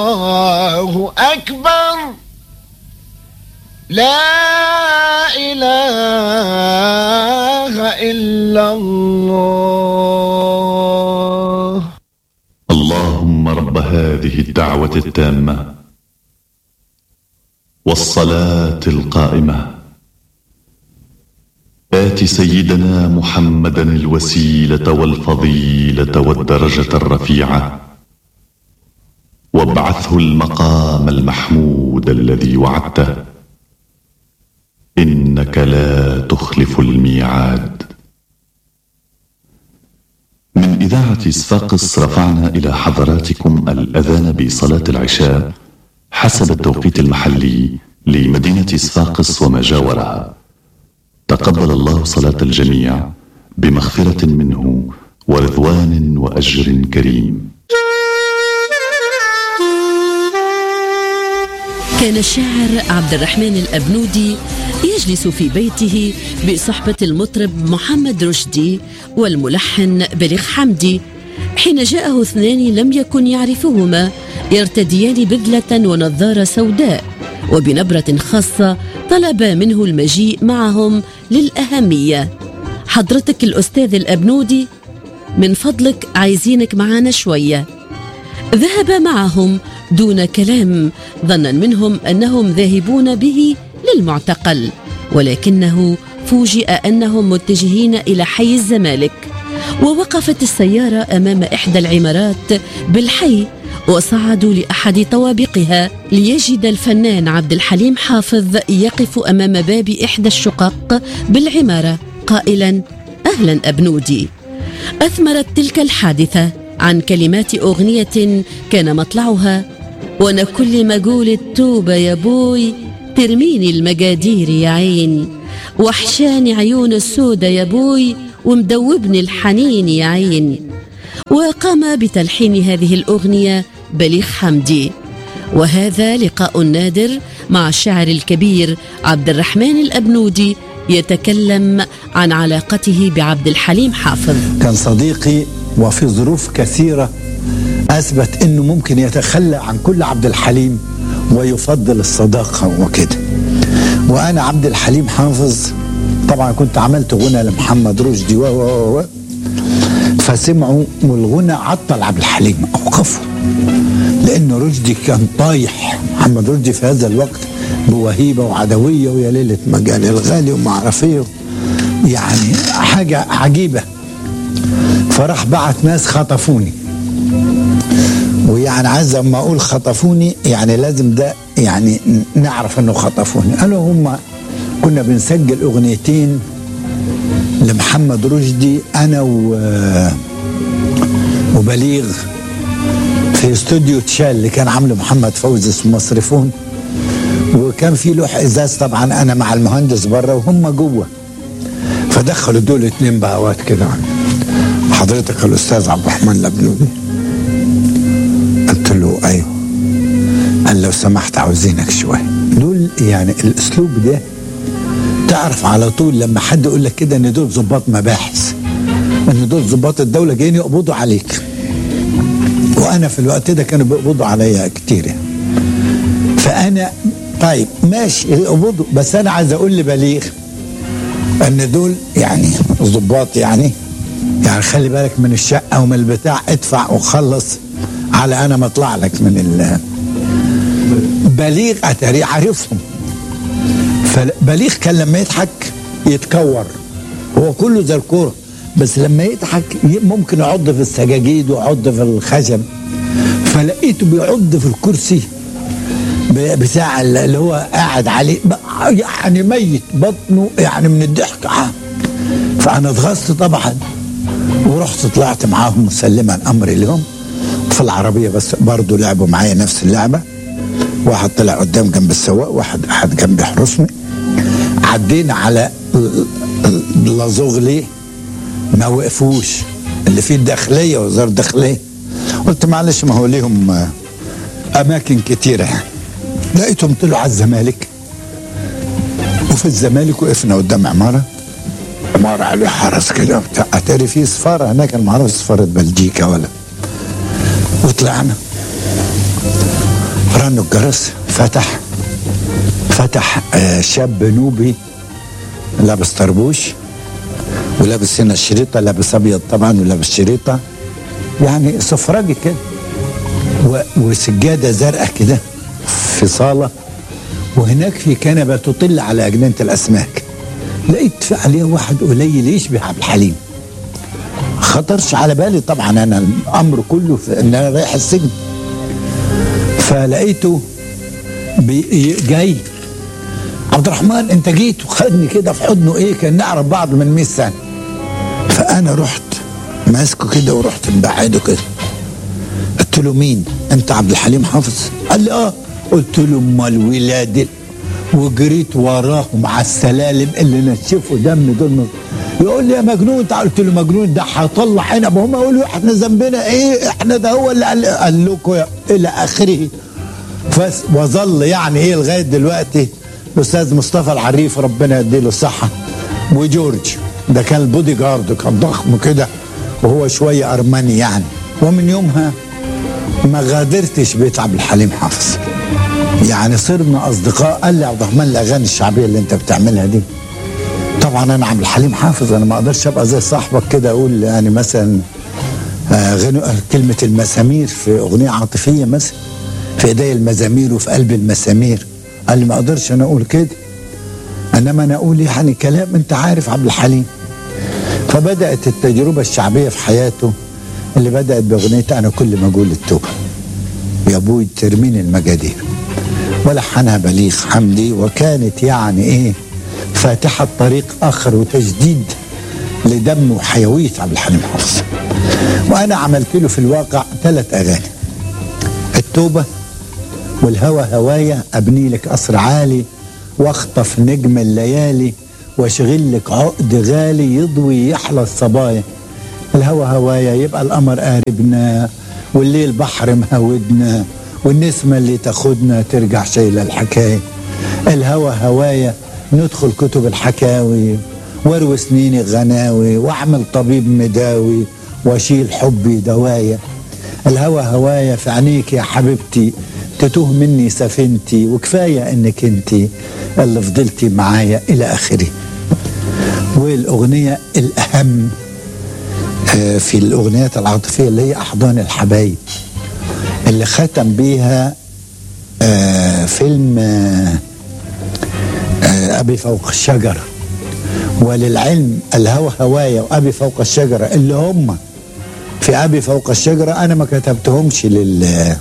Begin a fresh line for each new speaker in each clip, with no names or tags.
الله أكبر لا إله إلا الله
اللهم رب هذه الدعوة التامة والصلاة القائمة آت سيدنا محمدا الوسيلة والفضيلة والدرجة الرفيعة وابعثه المقام المحمود الذي وعدته إنك لا تخلف الميعاد من إذاعة صفاقس رفعنا إلى حضراتكم الأذان بصلاة العشاء حسب التوقيت المحلي لمدينة صفاقس وما جاورها تقبل الله صلاة الجميع بمغفرة منه ورضوان وأجر كريم
كان الشاعر عبد الرحمن الأبنودي يجلس في بيته بصحبة المطرب محمد رشدي والملحن بليغ حمدي حين جاءه اثنان لم يكن يعرفهما يرتديان بذلة ونظارة سوداء وبنبرة خاصة طلب منه المجيء معهم للأهمية حضرتك الأستاذ الأبنودي من فضلك عايزينك معانا شوية ذهب معهم دون كلام ظنا منهم انهم ذاهبون به للمعتقل ولكنه فوجئ انهم متجهين الى حي الزمالك ووقفت السياره امام احدى العمارات بالحي وصعدوا لاحد طوابقها ليجد الفنان عبد الحليم حافظ يقف امام باب احدى الشقق بالعماره قائلا اهلا ابنودي اثمرت تلك الحادثه عن كلمات اغنيه كان مطلعها وانا كل ما اقول التوبه يا بوي ترميني المجادير يا عين وحشاني عيون السودة يا بوي ومدوبني الحنين يا عين وقام بتلحين هذه الأغنية بليغ حمدي وهذا لقاء نادر مع الشاعر الكبير عبد الرحمن الأبنودي يتكلم عن علاقته بعبد الحليم حافظ
كان صديقي وفي ظروف كثيرة أثبت أنه ممكن يتخلى عن كل عبد الحليم ويفضل الصداقة وكده وأنا عبد الحليم حافظ طبعا كنت عملت غنى لمحمد رشدي و و و فسمعوا والغنى عطل عبد الحليم أوقفه لأنه رشدي كان طايح محمد رشدي في هذا الوقت بوهيبة وعدوية ويا ليلة مجال الغالي وما اعرف ايه يعني حاجة عجيبة فراح بعت ناس خطفوني ويعني عايز اما اقول خطفوني يعني لازم ده يعني نعرف انه خطفوني قالوا هم كنا بنسجل اغنيتين لمحمد رشدي انا و وبليغ في استوديو تشال اللي كان عامله محمد فوزي اسمه مصرفون وكان في لوح ازاز طبعا انا مع المهندس بره وهم جوه فدخلوا دول اتنين بهوات كده حضرتك الاستاذ عبد الرحمن الابنودي قلت له ايوه قال لو سمحت عاوزينك شويه دول يعني الاسلوب ده تعرف على طول لما حد يقول لك كده ان دول ظباط مباحث ان دول ظباط الدوله جايين يقبضوا عليك وانا في الوقت ده كانوا بيقبضوا عليا كتير يعني فانا طيب ماشي يقبضوا بس انا عايز اقول لبليغ ان دول يعني ظباط يعني يعني خلي بالك من الشقه ومن البتاع ادفع وخلص على انا ما اطلع لك من ال بليغ اتاري عارفهم فبليغ كان لما يضحك يتكور هو كله زي الكوره بس لما يضحك ممكن يعض في السجاجيد ويعض في الخشب فلقيته بيعض في الكرسي بتاع اللي هو قاعد عليه يعني ميت بطنه يعني من الضحك فانا اتغصت طبعا ورحت طلعت معاهم مسلما امري لهم في العربيه بس برضه لعبوا معايا نفس اللعبه واحد طلع قدام جنب السواق واحد قاعد جنبي يحرسني عدينا على لازوغلي ما وقفوش اللي فيه الداخليه وزاره الداخليه قلت معلش ما هو ليهم اماكن كتيره يعني لقيتهم طلعوا على الزمالك وفي الزمالك وقفنا قدام عماره عماره عليه حرس كده وبتاع اتاري في سفاره هناك انا ما اعرفش سفاره بلجيكا ولا وطلعنا رنوا الجرس فتح فتح آه، شاب نوبي لابس طربوش ولابس هنا الشريطه لابس ابيض طبعا ولابس شريطه يعني سفراجي كده و- وسجاده زرقاء كده في صاله وهناك في كنبه تطل على اجننه الاسماك لقيت في عليها واحد قليل يشبه عبد الحليم خطرش على بالي طبعا انا الامر كله في ان انا رايح السجن فلقيته بي جاي عبد الرحمن انت جيت وخدني كده في حضنه ايه كان نعرف بعض من 100 سنه فانا رحت ماسكه كده ورحت مبعده كده قلت له مين انت عبد الحليم حافظ قال لي اه قلت له امال ولاد وجريت وراهم على السلالم اللي نشفوا دم دول يقول لي يا مجنون تعال قلت له مجنون ده هيطلع عنب هم يقولوا احنا ذنبنا ايه احنا ده هو اللي قال, قال لكم يا- الى اخره فس وظل يعني ايه لغايه دلوقتي الاستاذ مصطفى العريف ربنا يديله الصحه وجورج ده كان البودي جارد كان ضخم كده وهو شويه ارمني يعني ومن يومها ما غادرتش بيت عبد الحليم حافظ يعني صرنا اصدقاء قال لي يا عبد الرحمن الاغاني الشعبيه اللي انت بتعملها دي طبعا انا عبد الحليم حافظ انا ما اقدرش ابقى زي صاحبك كده اقول يعني مثلا آه، غنو آه، كلمه المسامير في اغنيه عاطفيه مثلا في ايدي المزامير وفي قلب المسامير قال لي ما اقدرش انا اقول كده انما انا اقول يعني كلام انت عارف عبد الحليم فبدات التجربه الشعبيه في حياته اللي بدات باغنيه انا كل ما اقول التوبه يا ابوي ترمين المجادير ولحنها بليغ حمدي وكانت يعني ايه فاتحه طريق اخر وتجديد لدم وحيويه عبد الحليم حافظ وانا عملت له في الواقع ثلاث اغاني التوبه والهوى هوايا ابني لك قصر عالي واخطف نجم الليالي واشغل لك عقد غالي يضوي يحلى الصبايا الهوى هوايا يبقى القمر قاربنا والليل بحر مهودنا والنسمة اللي تاخدنا ترجع شايلة الحكاية الهوى هوايا ندخل كتب الحكاوي واروي سنين الغناوي واعمل طبيب مداوي واشيل حبي دوايا الهوى هوايا في عينيك يا حبيبتي تتوه مني سفينتي وكفاية انك انت اللي فضلتي معايا الى اخره والاغنية الاهم آه، في الاغنيات العاطفية اللي هي احضان الحبايب اللي ختم بيها آه، فيلم آه، آه، ابي فوق الشجرة وللعلم الهوى هوايا وابي فوق الشجرة اللي هم في ابي فوق الشجرة انا ما كتبتهمش لل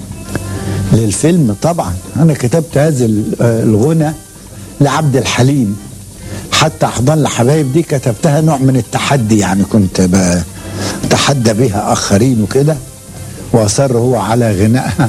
للفيلم طبعا انا كتبت هذا ال- آه، الغنى لعبد الحليم حتى احضان الحبايب دي كتبتها نوع من التحدي يعني كنت بتحدى بها اخرين وكده واصر هو على غنائها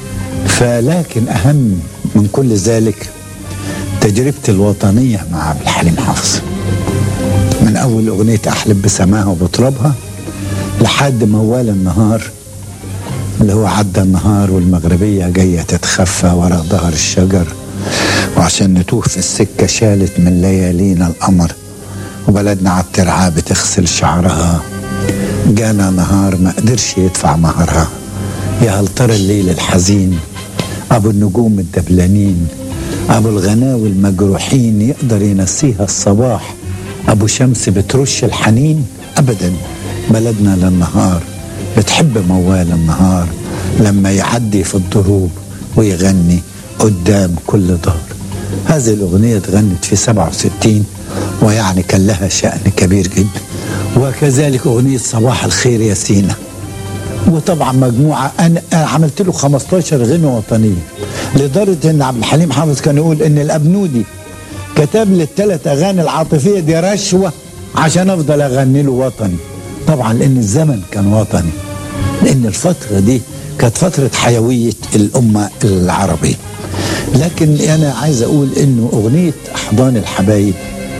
فلكن اهم من كل ذلك تجربتي الوطنيه مع عبد الحليم حافظ من اول اغنيه احلب بسماها وبترابها لحد موال النهار اللي هو عدى النهار والمغربية جاية تتخفى ورا ظهر الشجر وعشان نتوه في السكة شالت من ليالينا القمر وبلدنا على الترعة بتغسل شعرها جانا نهار ما قدرش يدفع مهرها يا هل ترى الليل الحزين أبو النجوم الدبلانين أبو الغناوي المجروحين يقدر ينسيها الصباح أبو شمس بترش الحنين أبدا بلدنا للنهار بتحب موال النهار لما يعدي في الضروب ويغني قدام كل دار هذه الأغنية اتغنت في 67 ويعني كان لها شأن كبير جدا وكذلك أغنية صباح الخير يا سينا وطبعا مجموعة أنا أنا عملت له 15 غنوة وطنية لدرجة إن عبد الحليم حافظ كان يقول إن الأبنودي كتب لي الثلاث أغاني العاطفية دي رشوة عشان أفضل أغني له وطني طبعا لأن الزمن كان وطني لأن الفترة دي كانت فترة حيوية الأمة العربية لكن أنا عايز أقول إنه أغنية أحضان الحبايب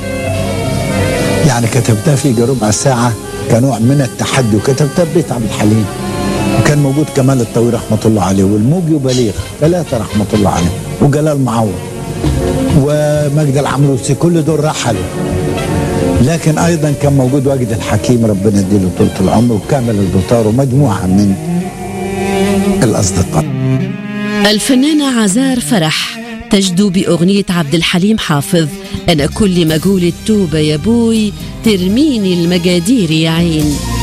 يعني كتبتها في ربع ساعة كنوع من التحدي وكتبتها ببيت عبد الحليم وكان موجود كمال الطويل رحمة الله عليه والموجي وبليغ ثلاثة رحمة الله عليه وجلال معوض ومجد العمروسي كل دول رحلوا لكن ايضا كان موجود واجد الحكيم ربنا يديله طولة العمر وكامل البطار ومجموعة من الاصدقاء
الفنانة عزار فرح تجدو بأغنية عبد الحليم حافظ أنا كل ما أقول التوبة يا بوي ترميني المجادير يا عين